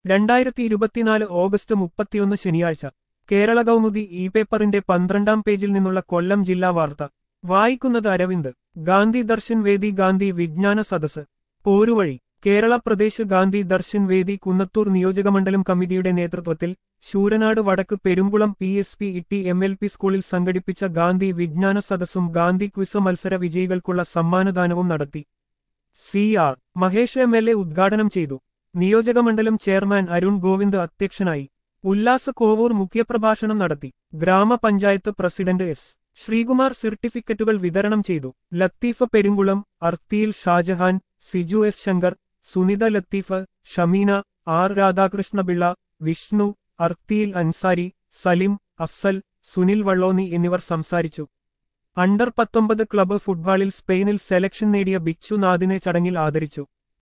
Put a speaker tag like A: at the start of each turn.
A: രണ്ടായിരത്തി ഇരുപത്തിനാല് ഓഗസ്റ്റ് മുപ്പത്തിയൊന്ന് ശനിയാഴ്ച കേരള കൗമുദി ഇ പേപ്പറിന്റെ പന്ത്രണ്ടാം പേജിൽ നിന്നുള്ള കൊല്ലം ജില്ലാ വാർത്ത വായിക്കുന്നത് അരവിന്ദ് ഗാന്ധി ദർശൻ വേദി ഗാന്ധി വിജ്ഞാന സദസ് പോരുവഴി കേരള പ്രദേശ് ഗാന്ധി ദർശൻ വേദി കുന്നത്തൂർ നിയോജകമണ്ഡലം കമ്മിറ്റിയുടെ നേതൃത്വത്തിൽ ശൂരനാട് വടക്ക് Perumpulam P S P Itty M L P സ്കൂളിൽ സംഘടിപ്പിച്ച ഗാന്ധി വിജ്ഞാന സദസ്സും ഗാന്ധി ക്വിസ് മത്സര വിജയികൾക്കുള്ള സമ്മാനദാനവും നടത്തി C R Mahesh M L A ഉദ്ഘാടനം ചെയ്തു നിയോജകമണ്ഡലം ചെയർമാൻ അരുൺ ഗോവിന്ദ് അധ്യക്ഷനായി ഉല്ലാസ കോവൂർ മുഖ്യപ്രഭാഷണം നടത്തി ഗ്രാമപഞ്ചായത്ത് പ്രസിഡന്റ് എസ് ശ്രീകുമാർ സർട്ടിഫിക്കറ്റുകൾ വിതരണം ചെയ്തു ലത്തീഫ പെരുങ്കുളം അർത്തിയിൽ ഷാജഹാൻ സിജു എസ് ശങ്കർ സുനിത ലത്തീഫ് ഷമീന ആർ രാധാകൃഷ്ണപിള്ള വിഷ്ണു അർത്തിയിൽ അൻസാരി സലിം അഫ്സൽ സുനിൽ വള്ളോന്നി എന്നിവർ സംസാരിച്ചു അണ്ടർ പത്തൊമ്പത് ക്ലബ്ബ് ഫുട്ബോളിൽ സ്പെയിനിൽ സെലക്ഷൻ നേടിയ ബിച്ചു നാദിനെ ചടങ്ങിൽ ആദരിച്ചു